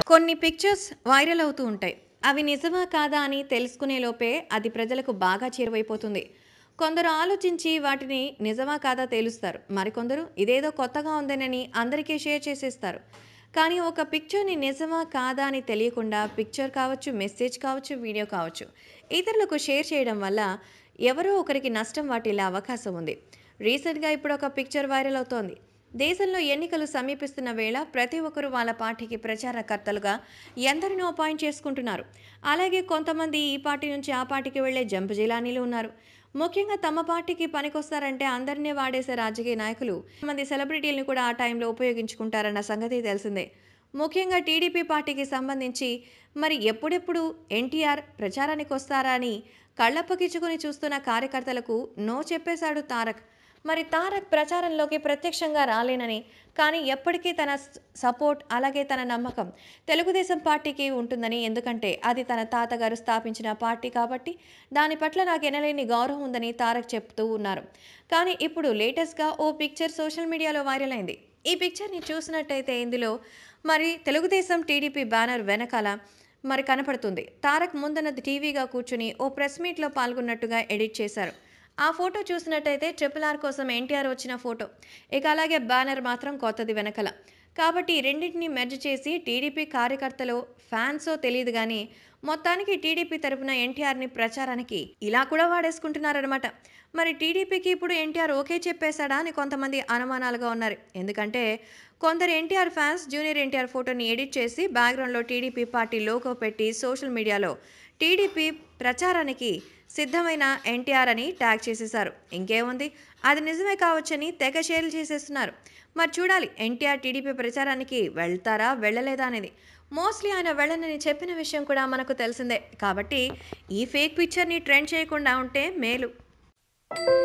కొన్ని pictures viral అవుతూ ఉంటాయి అవి నిజమా కాదా అని తెలుసుకునే లోపే అది ప్రజలకు బాగా చేరువైపోతుంది కొందరు ఆలోచించి వాటిని నిజమా కాదా తేలుస్తారు మరికొందరు ఇదేదో కొత్తగా ఉందేనని అందరికీ షేర్ చేసేస్తారు కానీ ఒక పిక్చర్ని నిజమా కాదా అని తెలియకుండా పిక్చర్ కావచ్చు మెసేజ్ కావచ్చు వీడియో కావచ్చు ఇతరులకు షేర్ చేయడం వల్ల ఎవరో ఒకరికి నష్టం వాటిల్లే అవకాశం ఉంది రీసెంట్గా ఇప్పుడు ఒక పిక్చర్ వైరల్ అవుతోంది దేశంలో ఎన్నికలు సమీపిస్తున్న వేళ ప్రతి ఒక్కరూ వాళ్ళ పార్టీకి ప్రచారకర్తలుగా ఎందరినో అపాయింట్ చేసుకుంటున్నారు అలాగే కొంతమంది ఈ పార్టీ నుంచి ఆ పార్టీకి వెళ్లే జంపు జిలానీలు ఉన్నారు ముఖ్యంగా తమ పార్టీకి పనికొస్తారంటే అందరినీ వాడేసే రాజకీయ నాయకులు మంది సెలబ్రిటీలను కూడా ఆ టైంలో ఉపయోగించుకుంటారన్న సంగతి తెలిసిందే ముఖ్యంగా టీడీపీ పార్టీకి సంబంధించి మరి ఎప్పుడెప్పుడు ఎన్టీఆర్ ప్రచారానికి వస్తారా అని కళ్ళప్పగిచ్చుకొని చూస్తున్న కార్యకర్తలకు నో చెప్పేశాడు తారక్ మరి తారక్ ప్రచారంలోకి ప్రత్యక్షంగా రాలేనని కానీ ఎప్పటికీ తన సపోర్ట్ అలాగే తన నమ్మకం తెలుగుదేశం పార్టీకి ఉంటుందని ఎందుకంటే అది తన తాతగారు స్థాపించిన పార్టీ కాబట్టి దాని పట్ల నాకు ఎనలేని గౌరవం ఉందని తారక్ చెప్తూ ఉన్నారు కానీ ఇప్పుడు లేటెస్ట్గా ఓ పిక్చర్ సోషల్ మీడియాలో వైరల్ అయింది ఈ పిక్చర్ని చూసినట్టయితే ఇందులో మరి తెలుగుదేశం టీడీపీ బ్యానర్ వెనకాల మరి కనపడుతుంది తారక్ ముందున్నది టీవీగా కూర్చుని ఓ ప్రెస్ మీట్లో పాల్గొన్నట్టుగా ఎడిట్ చేశారు ఆ ఫోటో చూసినట్టయితే ట్రిపుల్ ఆర్ కోసం ఎన్టీఆర్ వచ్చిన ఫోటో ఇక అలాగే బ్యానర్ మాత్రం కొత్తది వెనకల కాబట్టి ఈ రెండింటిని మెర్జ్ చేసి టీడీపీ కార్యకర్తలు ఫ్యాన్సో తెలియదు కానీ మొత్తానికి టీడీపీ తరపున ఎన్టీఆర్ని ప్రచారానికి ఇలా కూడా వాడేసుకుంటున్నారనమాట మరి టీడీపీకి ఇప్పుడు ఎన్టీఆర్ ఓకే చెప్పేశాడా అని కొంతమంది అనుమానాలుగా ఉన్నారు ఎందుకంటే కొందరు ఎన్టీఆర్ ఫ్యాన్స్ జూనియర్ ఎన్టీఆర్ ఫోటోని ఎడిట్ చేసి బ్యాక్గ్రౌండ్లో టీడీపీ పార్టీ లోగో పెట్టి సోషల్ మీడియాలో టీడీపీ ప్రచారానికి సిద్ధమైన ఎన్టీఆర్ అని ట్యాగ్ చేసేశారు ఇంకేముంది అది నిజమే కావచ్చని తెగ షేర్లు చేసేస్తున్నారు మరి చూడాలి ఎన్టీఆర్ టీడీపీ ప్రచారానికి వెళ్తారా వెళ్ళలేదా అనేది మోస్ట్లీ ఆయన వెళ్ళనని చెప్పిన విషయం కూడా మనకు తెలిసిందే కాబట్టి ఈ ఫేక్ పిక్చర్ని ట్రెండ్ చేయకుండా ఉంటే మేలు